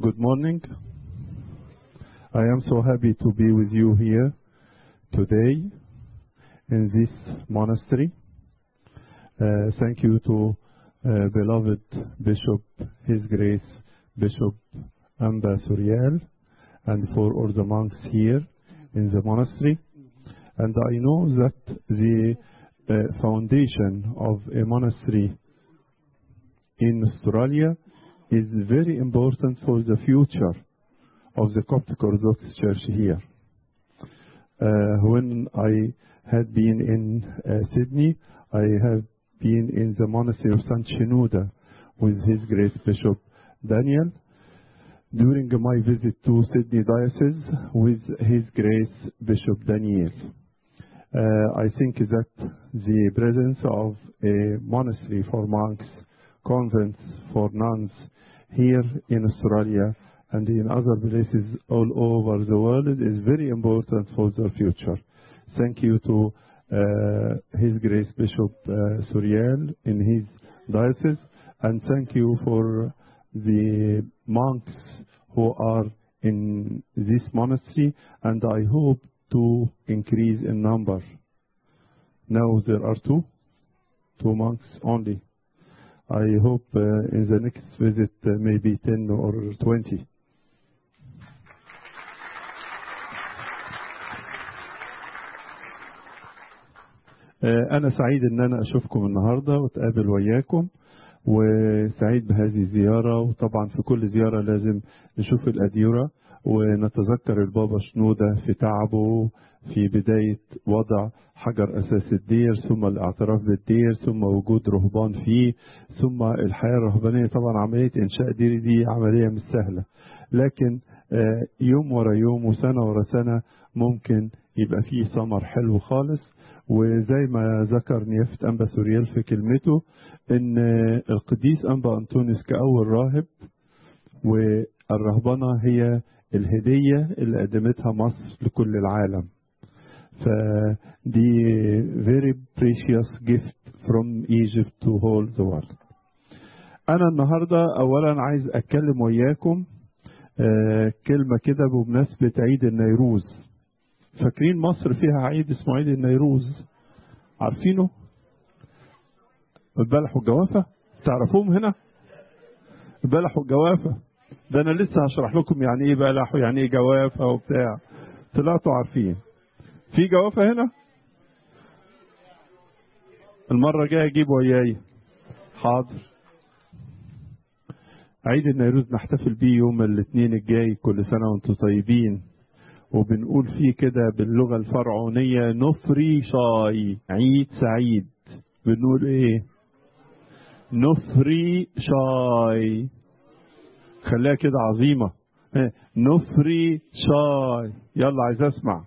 Good morning. I am so happy to be with you here today in this monastery. Uh, thank you to uh, beloved Bishop, His Grace Bishop Amba Suriel, and for all the monks here in the monastery. And I know that the uh, foundation of a monastery in Australia is very important for the future of the Coptic Orthodox Church here. Uh, when I had been in uh, Sydney, I have been in the monastery of St. Shenouda with His Grace Bishop Daniel during my visit to Sydney Diocese with His Grace Bishop Daniel. Uh, I think that the presence of a monastery for monks, convents for nuns here in Australia and in other places all over the world is very important for their future. Thank you to uh, His Grace Bishop uh, Suriel in his diocese, and thank you for the monks who are in this monastery, and I hope to increase in number. Now there are two, two monks only. I hope uh, in the next visit uh, maybe 10 or 20. أنا سعيد إن أنا أشوفكم النهاردة وأتقابل وياكم وسعيد بهذه الزيارة وطبعا في كل زيارة لازم نشوف الأديرة ونتذكر البابا شنودة في تعبه في بداية وضع حجر أساس الدير ثم الاعتراف بالدير ثم وجود رهبان فيه ثم الحياة الرهبانية طبعا عملية إنشاء دير دي عملية مش سهلة لكن يوم ورا يوم وسنة ورا سنة ممكن يبقى فيه ثمر حلو خالص وزي ما ذكر نيافة أنبا سوريال في كلمته إن القديس أنبا أنطونيوس كأول راهب والرهبنة هي الهدية اللي قدمتها مصر لكل العالم فدي very precious gift from Egypt to whole the world أنا النهاردة أولا عايز أتكلم وياكم آه كلمة كده بمناسبة عيد النيروز فاكرين مصر فيها عيد اسمه عيد النيروز عارفينه البلح والجوافة تعرفوهم هنا البلح والجوافة ده انا لسه هشرح لكم يعني ايه بلح ويعني ايه جوافة وبتاع طلعتوا عارفين في جوافة هنا المرة الجاية اجيب وياي حاضر عيد النيروز نحتفل بيه يوم الاثنين الجاي كل سنة وانتم طيبين وبنقول فيه كده باللغة الفرعونية نفري شاي عيد سعيد بنقول ايه نفري شاي خليها كده عظيمة نفري شاي يلا عايز اسمع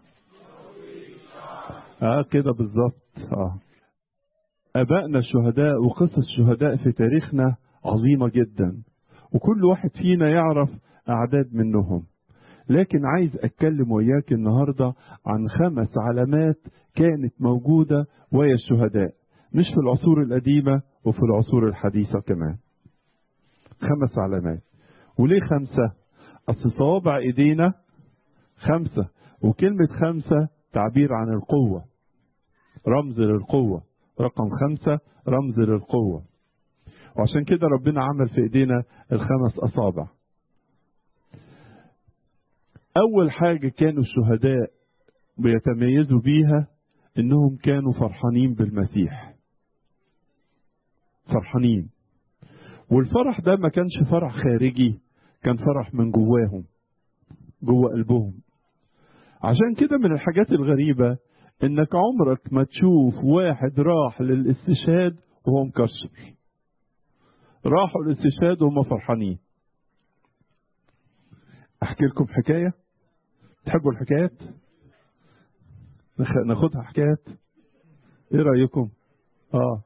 اه كده بالظبط اه ابائنا الشهداء وقصص الشهداء في تاريخنا عظيمة جدا وكل واحد فينا يعرف اعداد منهم لكن عايز اتكلم وياك النهارده عن خمس علامات كانت موجوده ويا الشهداء مش في العصور القديمه وفي العصور الحديثه كمان خمس علامات وليه خمسه اصل صوابع ايدينا خمسه وكلمه خمسه تعبير عن القوه رمز للقوه رقم خمسه رمز للقوه وعشان كده ربنا عمل في ايدينا الخمس اصابع أول حاجة كانوا الشهداء بيتميزوا بيها إنهم كانوا فرحانين بالمسيح. فرحانين. والفرح ده ما كانش فرح خارجي، كان فرح من جواهم. جوا قلبهم. عشان كده من الحاجات الغريبة إنك عمرك ما تشوف واحد راح للاستشهاد وهو مكشر. راحوا الاستشهاد وهم فرحانين. أحكي لكم حكاية؟ تحبوا الحكايات ناخدها حكايات ايه رايكم اه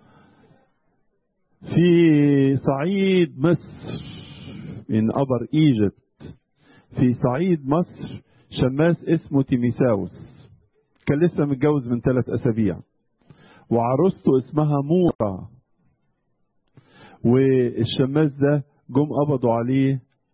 في صعيد مصر in upper Egypt في صعيد مصر شماس اسمه تيميساوس كان لسه متجوز من ثلاث اسابيع وعروسته اسمها مورا والشماس ده جم قبضوا عليه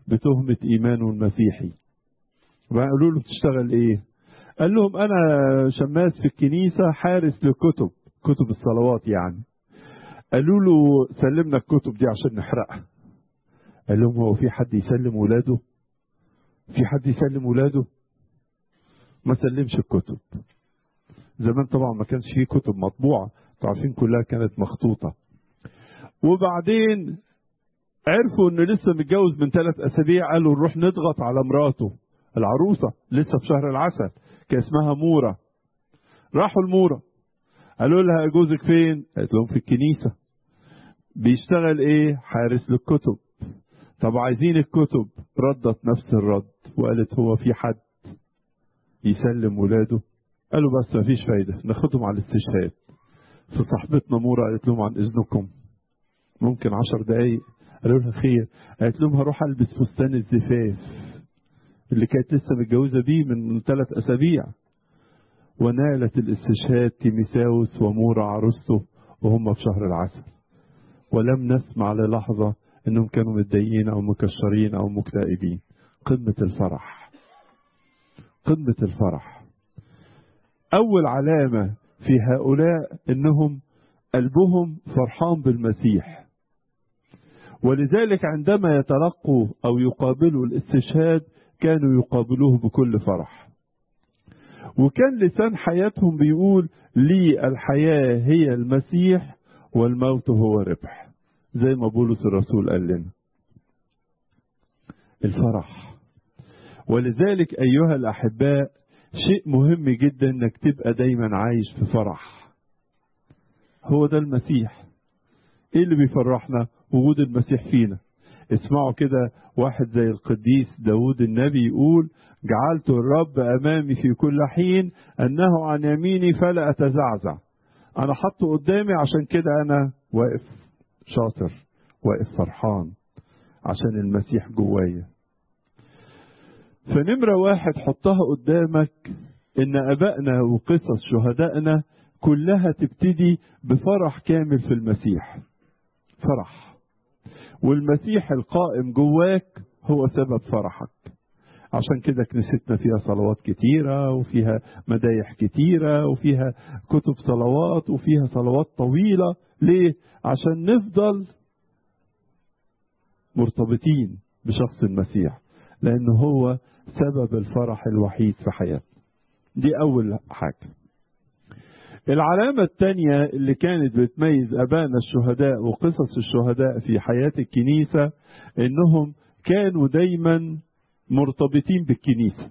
بتهمة إيمانه المسيحي وقالوا له بتشتغل إيه قال لهم أنا شماس في الكنيسة حارس لكتب كتب الصلوات يعني قالوا له سلمنا الكتب دي عشان نحرقها قال لهم هو في حد يسلم ولاده في حد يسلم ولاده ما سلمش الكتب زمان طبعا ما كانش فيه كتب مطبوعة عارفين كلها كانت مخطوطة وبعدين عرفوا ان لسه متجوز من ثلاث اسابيع قالوا نروح نضغط على مراته العروسة لسه في شهر العسل كان اسمها مورا راحوا المورا قالوا لها جوزك فين قالت لهم في الكنيسة بيشتغل ايه حارس للكتب طب عايزين الكتب ردت نفس الرد وقالت هو في حد يسلم ولاده قالوا بس مفيش فايدة ناخدهم على الاستشهاد فصاحبتنا مورا قالت لهم عن اذنكم ممكن عشر دقايق قالوا لها خير قالت لهم هروح البس فستان الزفاف اللي كانت لسه متجوزه بيه من ثلاث اسابيع ونالت الاستشهاد تيميساوس ومورا عروسته وهم في شهر العسل ولم نسمع للحظه انهم كانوا متضايقين او مكشرين او مكتئبين قمه الفرح قمه الفرح اول علامه في هؤلاء انهم قلبهم فرحان بالمسيح ولذلك عندما يتلقوا او يقابلوا الاستشهاد كانوا يقابلوه بكل فرح وكان لسان حياتهم بيقول لي الحياه هي المسيح والموت هو ربح زي ما بولس الرسول قال لنا الفرح ولذلك ايها الاحباء شيء مهم جدا انك تبقى دايما عايش في فرح هو ده المسيح ايه اللي بيفرحنا وجود المسيح فينا اسمعوا كده واحد زي القديس داود النبي يقول جعلت الرب امامي في كل حين انه عن يميني فلا اتزعزع انا حطه قدامي عشان كده انا واقف شاطر واقف فرحان عشان المسيح جوايا فنمرة واحد حطها قدامك ان ابائنا وقصص شهدائنا كلها تبتدي بفرح كامل في المسيح فرح والمسيح القائم جواك هو سبب فرحك عشان كده كنيستنا فيها صلوات كتيرة وفيها مدايح كتيرة وفيها كتب صلوات وفيها صلوات طويلة ليه؟ عشان نفضل مرتبطين بشخص المسيح لأنه هو سبب الفرح الوحيد في حياتنا دي أول حاجة العلامة الثانية اللي كانت بتميز أبائنا الشهداء وقصص الشهداء في حياة الكنيسة إنهم كانوا دايما مرتبطين بالكنيسة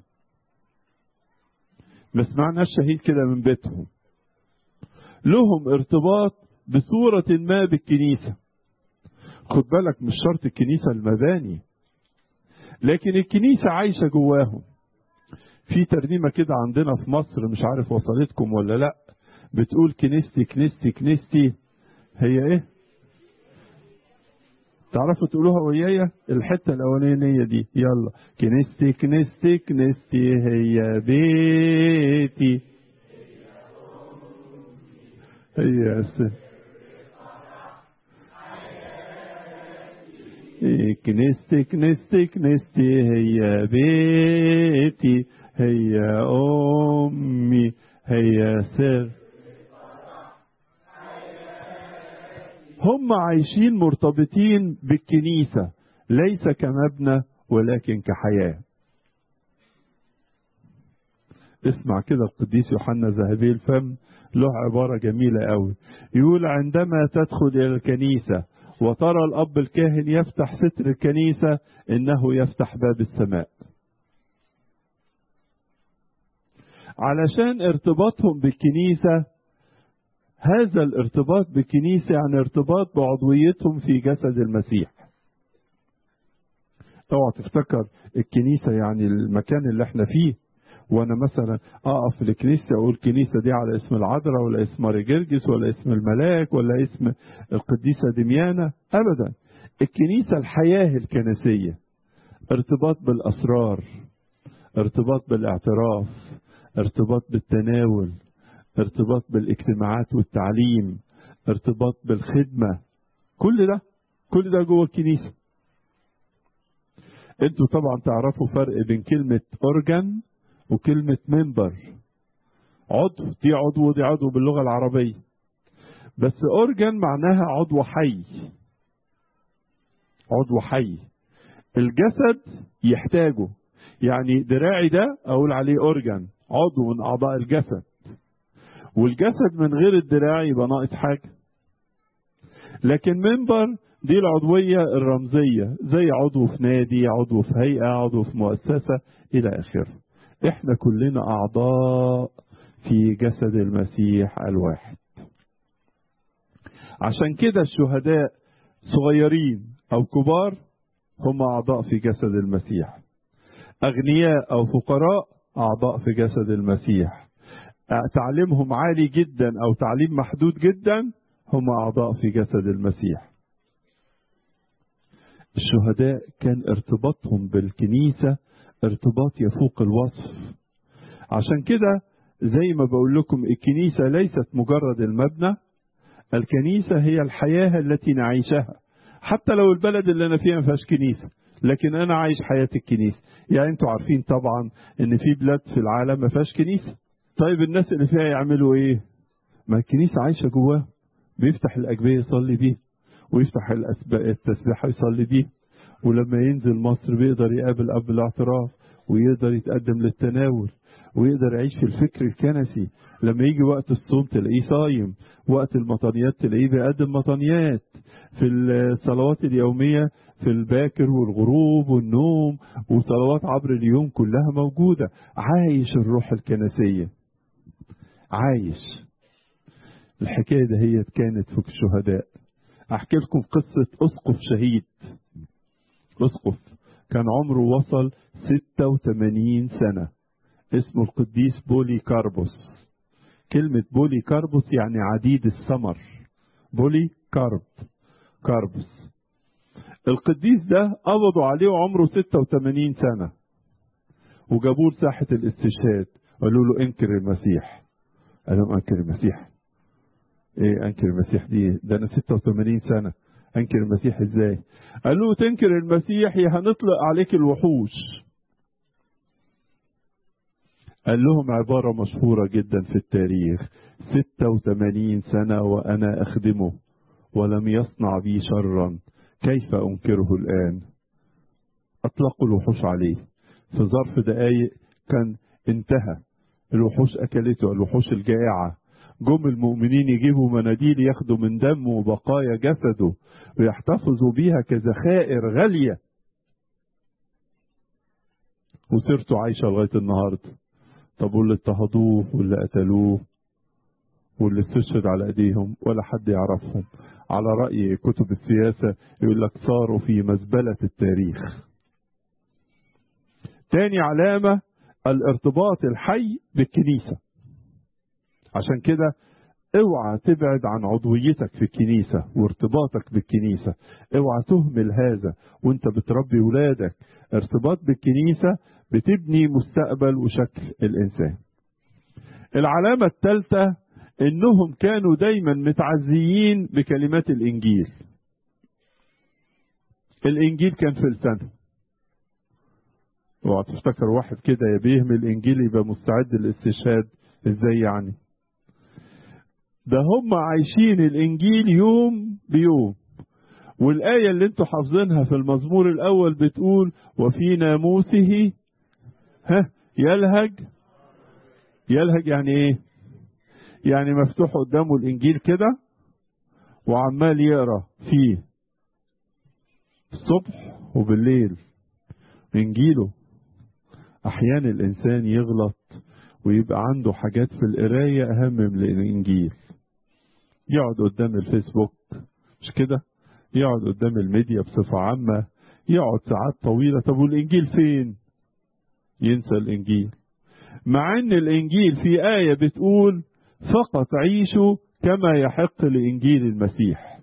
ما سمعناش شهيد كده من بيتهم لهم ارتباط بصورة ما بالكنيسة خد بالك مش شرط الكنيسة المباني لكن الكنيسة عايشة جواهم في ترنيمة كده عندنا في مصر مش عارف وصلتكم ولا لا بتقول كنيستي كنيستي كنيستي هي ايه تعرفوا تقولوها ويايا الحتة الأولانية دي يلا كنيستي كنيستي كنيستي هي بيتي هي س... كنيستي كنيستي كنيستي هي بيتي هي أمي هي سر هم عايشين مرتبطين بالكنيسة ليس كمبنى ولكن كحياة اسمع كده القديس يوحنا ذهبي الفم له عبارة جميلة قوي يقول عندما تدخل إلى الكنيسة وترى الأب الكاهن يفتح ستر الكنيسة إنه يفتح باب السماء علشان ارتباطهم بالكنيسة هذا الارتباط بالكنيسة يعني ارتباط بعضويتهم في جسد المسيح اوعى تفتكر الكنيسة يعني المكان اللي احنا فيه وانا مثلا اقف في الكنيسة اقول الكنيسة دي على اسم العذراء ولا اسم ماري جرجس ولا اسم الملاك ولا اسم القديسة دميانة ابدا الكنيسة الحياة الكنسية ارتباط بالاسرار ارتباط بالاعتراف ارتباط بالتناول ارتباط بالاجتماعات والتعليم ارتباط بالخدمة كل ده كل ده جوه الكنيسة انتوا طبعا تعرفوا فرق بين كلمة اورجان وكلمة ممبر عضو دي عضو ودي عضو باللغة العربية بس اورجان معناها عضو حي عضو حي الجسد يحتاجه يعني دراعي ده اقول عليه اورجان عضو من اعضاء الجسد والجسد من غير الدراع يبقى ناقص حاجه لكن منبر دي العضوية الرمزية زي عضو في نادي عضو في هيئة عضو في مؤسسة إلى آخره إحنا كلنا أعضاء في جسد المسيح الواحد عشان كده الشهداء صغيرين أو كبار هم أعضاء في جسد المسيح أغنياء أو فقراء أعضاء في جسد المسيح تعليمهم عالي جدا أو تعليم محدود جدا هم أعضاء في جسد المسيح الشهداء كان ارتباطهم بالكنيسة ارتباط يفوق الوصف عشان كده زي ما بقول لكم الكنيسة ليست مجرد المبنى الكنيسة هي الحياة التي نعيشها حتى لو البلد اللي أنا فيها ما فيهاش كنيسة لكن أنا عايش حياة الكنيسة يعني أنتوا عارفين طبعا إن في بلاد في العالم ما فيهاش كنيسة طيب الناس اللي فيها يعملوا إيه؟ ما الكنيسة عايشة جواه بيفتح الأجبية يصلي بيه ويفتح التسبيحة يصلي بيه ولما ينزل مصر بيقدر يقابل أب الاعتراف ويقدر يتقدم للتناول ويقدر يعيش في الفكر الكنسي لما يجي وقت الصوم تلاقيه صايم وقت المطانيات تلاقيه بيقدم مطانيات في الصلوات اليومية في الباكر والغروب والنوم وصلوات عبر اليوم كلها موجودة عايش الروح الكنسية عايش الحكاية ده هي كانت في الشهداء أحكي لكم قصة أسقف شهيد أسقف كان عمره وصل 86 سنة اسمه القديس بولي كاربوس كلمة بولي كاربوس يعني عديد الثمر بولي كارب كاربوس القديس ده قبضوا عليه وعمره 86 سنة وجابوه لساحة الاستشهاد قالوا له انكر المسيح قال لهم انكر المسيح ايه انكر المسيح دي ده انا 86 سنة انكر المسيح ازاي قال له تنكر المسيح يا هنطلق عليك الوحوش قال لهم عبارة مشهورة جدا في التاريخ 86 سنة وأنا أخدمه ولم يصنع بي شرا كيف أنكره الآن أطلقوا الوحوش عليه في ظرف دقايق كان انتهى الوحوش أكلته الوحوش الجائعة جم المؤمنين يجيبوا مناديل ياخدوا من دمه وبقايا جسده ويحتفظوا بيها كذخائر غالية وسيرته عايشة لغاية النهاردة طب واللي اضطهدوه واللي قتلوه واللي استشهد على ايديهم ولا حد يعرفهم على رأي كتب السياسة يقول لك صاروا في مزبلة التاريخ تاني علامة الارتباط الحي بالكنيسة عشان كده اوعى تبعد عن عضويتك في الكنيسة وارتباطك بالكنيسة اوعى تهمل هذا وانت بتربي ولادك ارتباط بالكنيسة بتبني مستقبل وشكل الانسان العلامة الثالثة انهم كانوا دايما متعزيين بكلمات الانجيل الانجيل كان في لسانهم اوعى تفتكر واحد كده يا بيهمل الانجيل يبقى مستعد للاستشهاد ازاي يعني ده هم عايشين الانجيل يوم بيوم والآية اللي انتوا حافظينها في المزمور الأول بتقول وفي ناموسه ها يلهج يلهج يعني ايه يعني مفتوح قدامه الانجيل كده وعمال يقرا فيه الصبح وبالليل انجيله احيانا الانسان يغلط ويبقى عنده حاجات في القرايه اهم من الانجيل يقعد قدام الفيسبوك مش كده يقعد قدام الميديا بصفه عامه يقعد ساعات طويله طب والانجيل فين ينسى الانجيل مع ان الانجيل في ايه بتقول فقط عيشوا كما يحق لانجيل المسيح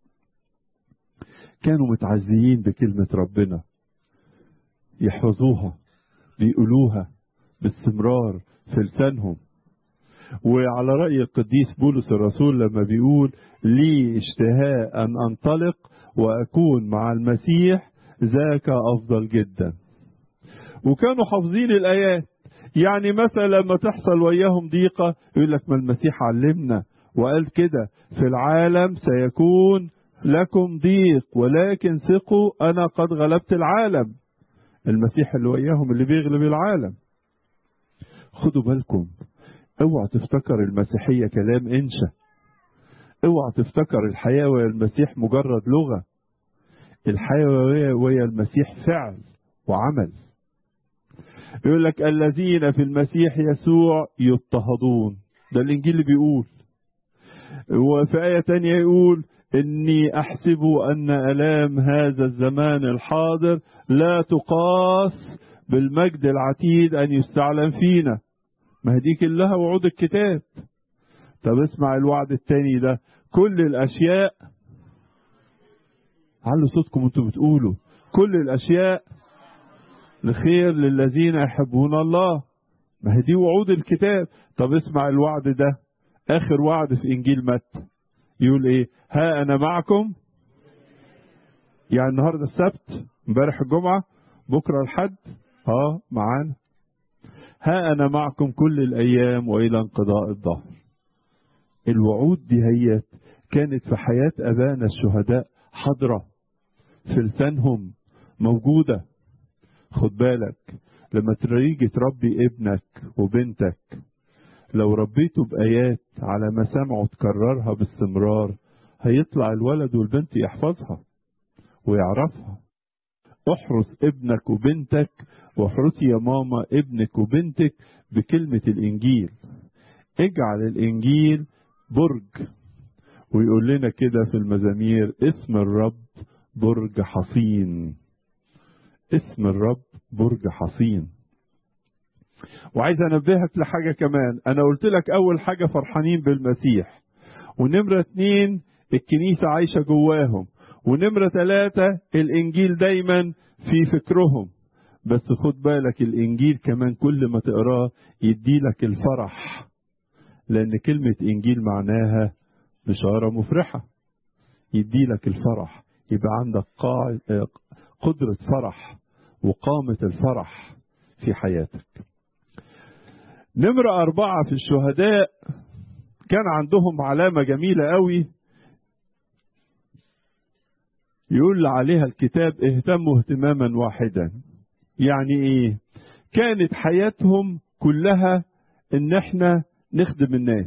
كانوا متعزيين بكلمه ربنا يحفظوها بيقولوها باستمرار في لسانهم وعلى رأي القديس بولس الرسول لما بيقول لي اشتهاء أن أنطلق وأكون مع المسيح ذاك أفضل جدا وكانوا حافظين الآيات يعني مثلا لما تحصل وياهم ضيقة يقول لك ما المسيح علمنا وقال كده في العالم سيكون لكم ضيق ولكن ثقوا أنا قد غلبت العالم المسيح اللي وياهم اللي بيغلب العالم خدوا بالكم اوعى تفتكر المسيحية كلام انشا اوعى تفتكر الحياة ويا المسيح مجرد لغة الحياة ويا المسيح فعل وعمل يقول لك الذين في المسيح يسوع يضطهدون ده الانجيل اللي بيقول وفي آية تانية يقول إني أحسب أن ألام هذا الزمان الحاضر لا تقاس بالمجد العتيد أن يستعلم فينا ما هدي كلها وعود الكتاب طب اسمع الوعد التاني ده كل الأشياء علوا صوتكم انتوا بتقولوا كل الأشياء لخير للذين يحبون الله ما هي دي وعود الكتاب طب اسمع الوعد ده آخر وعد في إنجيل متى يقول إيه ها أنا معكم يعني النهاردة السبت امبارح الجمعة بكرة الحد اه معانا ها أنا معكم كل الأيام وإلى انقضاء الظهر الوعود دي هي كانت في حياة أبانا الشهداء حاضرة في لسانهم موجودة خد بالك لما تيجي تربي ابنك وبنتك لو ربيته بآيات على ما سمعه تكررها باستمرار هيطلع الولد والبنت يحفظها ويعرفها احرس ابنك وبنتك واحرسي يا ماما ابنك وبنتك بكلمة الإنجيل اجعل الإنجيل برج ويقول لنا كده في المزامير اسم الرب برج حصين اسم الرب برج حصين وعايز انبهك لحاجة كمان انا قلت لك اول حاجة فرحانين بالمسيح ونمرة اتنين الكنيسة عايشة جواهم ونمرة ثلاثة الانجيل دايما في فكرهم بس خد بالك الانجيل كمان كل ما تقراه يديلك الفرح لان كلمة انجيل معناها بشارة مفرحة يديلك الفرح يبقى عندك قاع... قدرة فرح وقامة الفرح في حياتك نمرة أربعة في الشهداء كان عندهم علامة جميلة قوي يقول عليها الكتاب اهتموا اهتماما واحدا يعني ايه كانت حياتهم كلها ان احنا نخدم الناس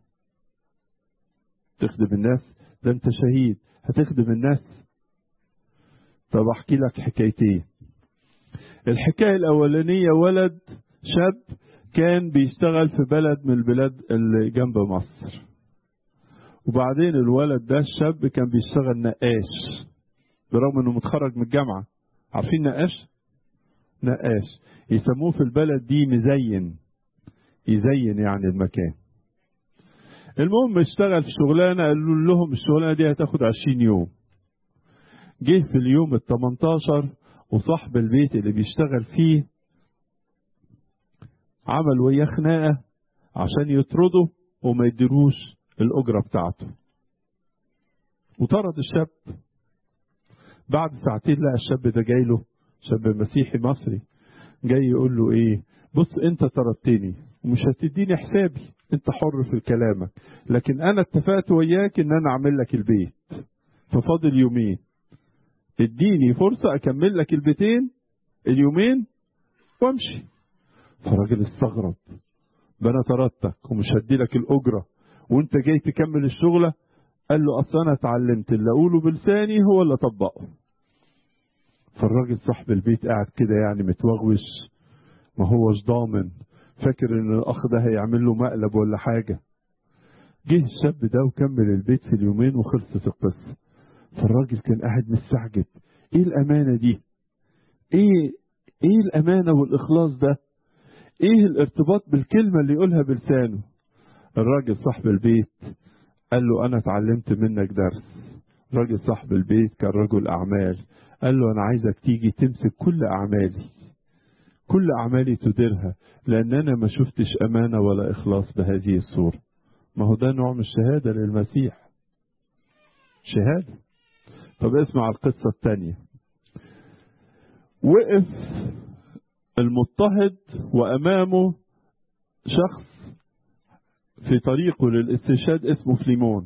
تخدم الناس ده انت شهيد هتخدم الناس طب احكي لك حكايتين الحكايه الاولانيه ولد شاب كان بيشتغل في بلد من البلاد اللي جنب مصر وبعدين الولد ده الشاب كان بيشتغل نقاش برغم انه متخرج من الجامعه عارفين نقاش نقاش يسموه في البلد دي مزين يزين يعني المكان المهم اشتغل في شغلانه قالوا لهم الشغلانه دي هتاخد 20 يوم جه في اليوم ال 18 وصاحب البيت اللي بيشتغل فيه عمل وياه خناقه عشان يطرده وما يديروش الاجره بتاعته وطرد الشاب بعد ساعتين لقى الشاب ده جاي له شاب مسيحي مصري جاي يقول له ايه بص انت طردتني ومش هتديني حسابي انت حر في كلامك لكن انا اتفقت وياك ان انا اعمل لك البيت ففاضل يومين اديني فرصة اكمل لك البيتين اليومين وامشي فالراجل استغرب ده انا طردتك ومش هدي لك الاجرة وانت جاي تكمل الشغلة قال له اصل انا اتعلمت اللي اقوله بلساني هو اللي اطبقه فالراجل صاحب البيت قاعد كده يعني متوغوش ما هوش ضامن فاكر ان الاخ ده هيعمل له مقلب ولا حاجة جه الشاب ده وكمل البيت في اليومين وخلصت القصة فالراجل كان قاعد مستعجب ايه الامانة دي ايه ايه الامانة والاخلاص ده ايه الارتباط بالكلمة اللي يقولها بلسانه الراجل صاحب البيت قال له انا اتعلمت منك درس راجل صاحب البيت كان رجل اعمال قال له انا عايزك تيجي تمسك كل اعمالي كل اعمالي تديرها لان انا ما شفتش امانه ولا اخلاص بهذه الصوره ما هو ده نوع من الشهاده للمسيح شهاده طب اسمع القصه الثانيه وقف المضطهد وأمامه شخص في طريقه للاستشهاد اسمه فليمون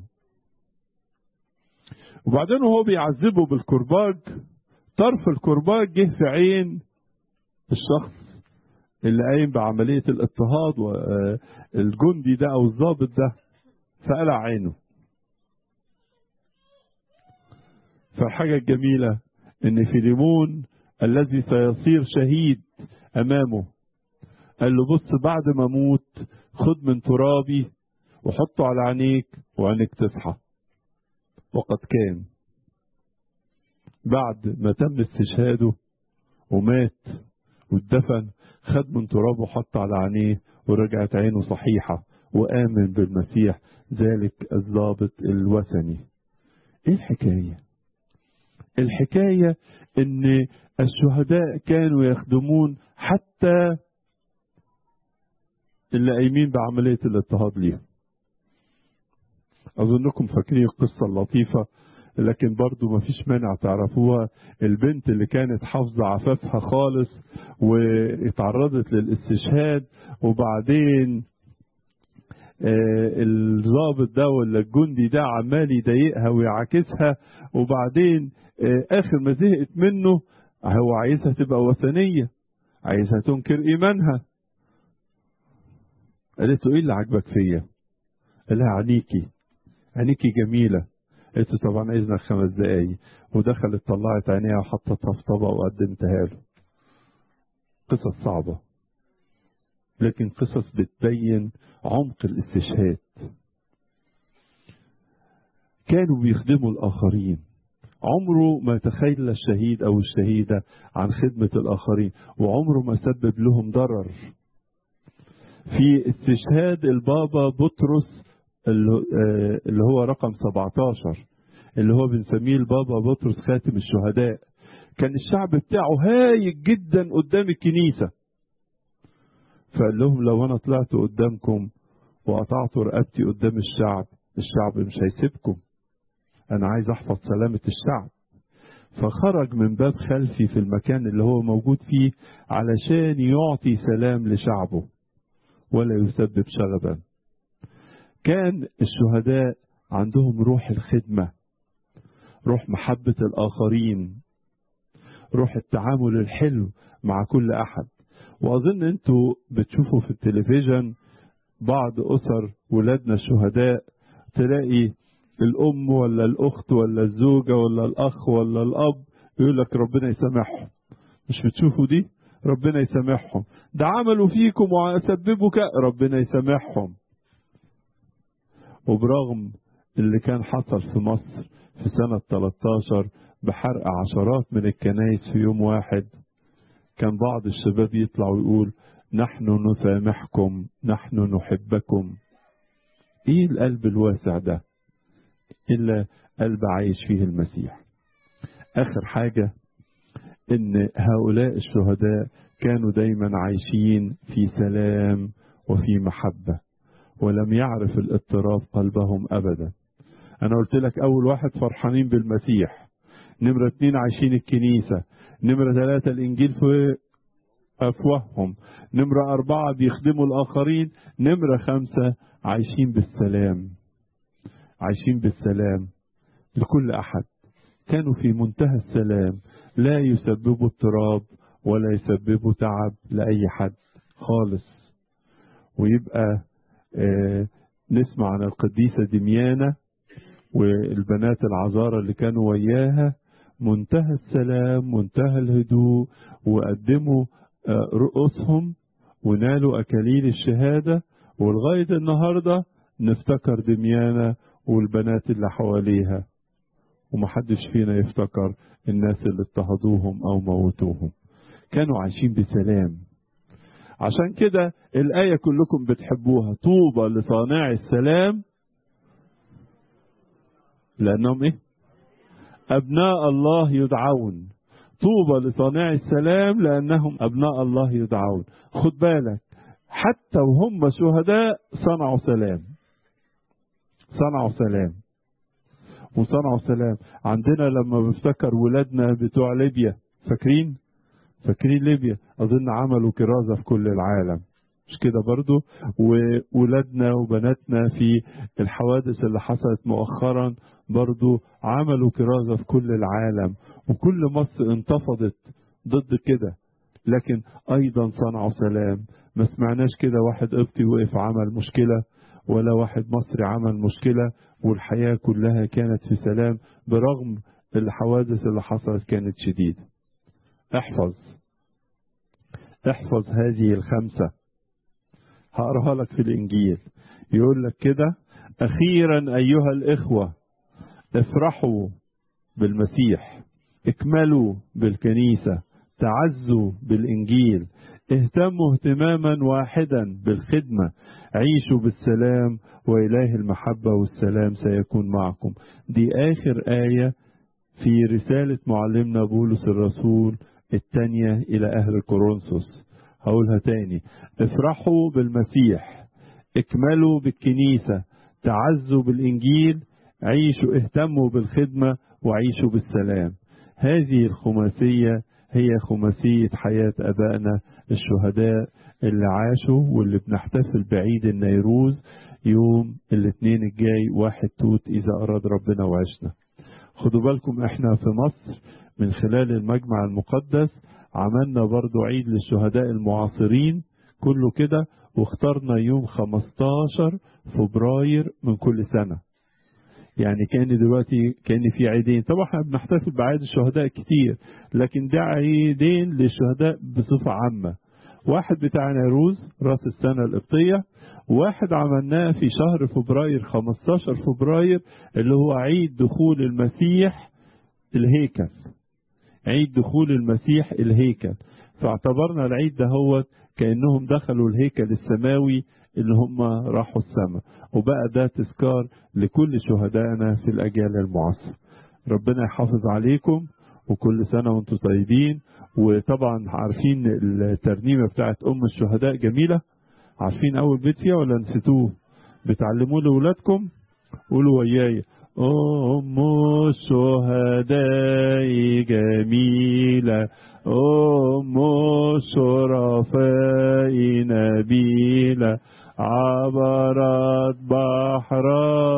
وبعدين وهو بيعذبه بالكرباج طرف الكرباج جه في عين الشخص اللي قايم بعملية الاضطهاد والجندي ده أو الضابط ده فقلع عينه فالحاجة الجميلة إن فيليمون الذي سيصير شهيد أمامه قال له بص بعد ما أموت خد من ترابي وحطه على عينيك وعينك تصحى وقد كان بعد ما تم استشهاده ومات واتدفن خد من ترابه وحط على عينيه ورجعت عينه صحيحة وآمن بالمسيح ذلك الضابط الوثني ايه الحكاية الحكاية ان الشهداء كانوا يخدمون حتى اللي قايمين بعملية الاضطهاد ليهم أظنكم فاكرين القصة اللطيفة لكن برضو ما فيش مانع تعرفوها البنت اللي كانت حافظة عفافها خالص واتعرضت للاستشهاد وبعدين آه الضابط ده ولا الجندي ده عمال يضايقها ويعاكسها وبعدين آه اخر ما زهقت منه هو عايزها تبقى وثنيه عايزها تنكر ايمانها قالت له ايه اللي عاجبك فيا قال لها عينيكي عينيكي جميله قالت له طبعا اذنك خمس دقايق ودخلت طلعت عينيها وحطتها في طبق وقدمتها له قصص صعبه لكن قصص بتبين عمق الاستشهاد كانوا بيخدموا الآخرين عمره ما تخيل الشهيد أو الشهيدة عن خدمة الآخرين وعمره ما سبب لهم ضرر في استشهاد البابا بطرس اللي هو رقم 17 اللي هو بنسميه البابا بطرس خاتم الشهداء كان الشعب بتاعه هايج جدا قدام الكنيسه فقال لهم لو انا طلعت قدامكم وقطعت رقبتي قدام الشعب الشعب مش هيسيبكم انا عايز احفظ سلامة الشعب فخرج من باب خلفي في المكان اللي هو موجود فيه علشان يعطي سلام لشعبه ولا يسبب شغبا كان الشهداء عندهم روح الخدمة روح محبة الآخرين روح التعامل الحلو مع كل أحد واظن انتوا بتشوفوا في التلفزيون بعض اسر ولادنا الشهداء تلاقي الام ولا الاخت ولا الزوجه ولا الاخ ولا الاب يقول لك ربنا يسامحهم مش بتشوفوا دي ربنا يسامحهم ده عملوا فيكم وسببوا كأ ربنا يسامحهم وبرغم اللي كان حصل في مصر في سنة 13 بحرق عشرات من الكنائس في يوم واحد كان بعض الشباب يطلع ويقول نحن نسامحكم نحن نحبكم ايه القلب الواسع ده الا قلب عايش فيه المسيح اخر حاجه ان هؤلاء الشهداء كانوا دايما عايشين في سلام وفي محبه ولم يعرف الاضطراب قلبهم ابدا انا قلت لك اول واحد فرحانين بالمسيح نمرة اتنين عايشين الكنيسة نمرة ثلاثة الإنجيل في أفواههم نمرة أربعة بيخدموا الآخرين نمرة خمسة عايشين بالسلام عايشين بالسلام لكل أحد كانوا في منتهى السلام لا يسببوا اضطراب ولا يسببوا تعب لأي حد خالص ويبقى آه نسمع عن القديسة دميانة والبنات العذارى اللي كانوا وياها منتهى السلام منتهى الهدوء وقدموا رؤوسهم ونالوا أكاليل الشهادة ولغاية النهاردة نفتكر دميانة والبنات اللي حواليها ومحدش فينا يفتكر الناس اللي اضطهدوهم أو موتوهم كانوا عايشين بسلام عشان كده الآية كلكم بتحبوها طوبى لصانع السلام لأنهم إيه؟ أبناء الله يدعون طوبى لصانع السلام لأنهم أبناء الله يدعون خد بالك حتى وهم شهداء صنعوا سلام صنعوا سلام وصنعوا سلام عندنا لما بفتكر ولادنا بتوع ليبيا فاكرين فاكرين ليبيا أظن عملوا كرازة في كل العالم مش كده برضو وولادنا وبناتنا في الحوادث اللي حصلت مؤخرا برضو عملوا كرازة في كل العالم وكل مصر انتفضت ضد كده لكن أيضا صنعوا سلام ما سمعناش كده واحد قبطي وقف عمل مشكلة ولا واحد مصري عمل مشكلة والحياة كلها كانت في سلام برغم الحوادث اللي حصلت كانت شديدة احفظ احفظ هذه الخمسة هقراها لك في الإنجيل يقول لك كده أخيرا أيها الإخوة افرحوا بالمسيح اكملوا بالكنيسة تعزوا بالإنجيل اهتموا اهتماما واحدا بالخدمة عيشوا بالسلام وإله المحبة والسلام سيكون معكم دي آخر آية في رسالة معلمنا بولس الرسول الثانية إلى أهل كورنثوس هقولها تاني افرحوا بالمسيح اكملوا بالكنيسة تعزوا بالإنجيل عيشوا اهتموا بالخدمة وعيشوا بالسلام هذه الخماسية هي خماسية حياة أبائنا الشهداء اللي عاشوا واللي بنحتفل بعيد النيروز يوم الاثنين الجاي واحد توت إذا أراد ربنا وعشنا خدوا بالكم احنا في مصر من خلال المجمع المقدس عملنا برضو عيد للشهداء المعاصرين كله كده واخترنا يوم 15 فبراير من كل سنة يعني كان دلوقتي كان في عيدين طبعا احنا بنحتفل بعيد الشهداء كتير لكن ده عيدين للشهداء بصفة عامة واحد بتاع نيروز راس السنة القبطية واحد عملناه في شهر فبراير 15 فبراير اللي هو عيد دخول المسيح الهيكل عيد دخول المسيح الهيكل فاعتبرنا العيد ده هو كأنهم دخلوا الهيكل السماوي اللي هم راحوا السماء وبقى ده تذكار لكل شهدائنا في الأجيال المعاصرة ربنا يحافظ عليكم وكل سنة وانتم طيبين وطبعا عارفين الترنيمة بتاعت أم الشهداء جميلة عارفين أول بيت فيها ولا نسيتوه بتعلموه لأولادكم قولوا وياي أم الشهداء جميلة أم الشرفاء نبيلة عبرت بحر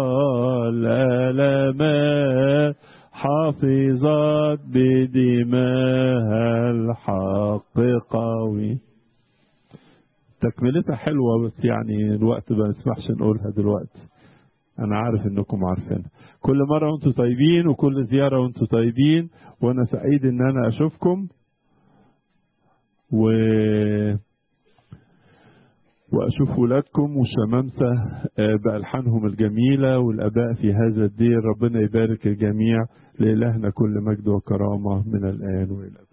الألمات حفظت بدماها الحق قوي تكملتها حلوة بس يعني الوقت ما نسمحش نقولها دلوقتي أنا عارف إنكم عارفينها كل مرة وأنتم طيبين وكل زيارة وأنتم طيبين وأنا سعيد إن أنا أشوفكم و وأشوف ولادكم وشمامسة بألحانهم الجميلة والآباء في هذا الدين ربنا يبارك الجميع لإلهنا كل مجد وكرامة من الآن وإلى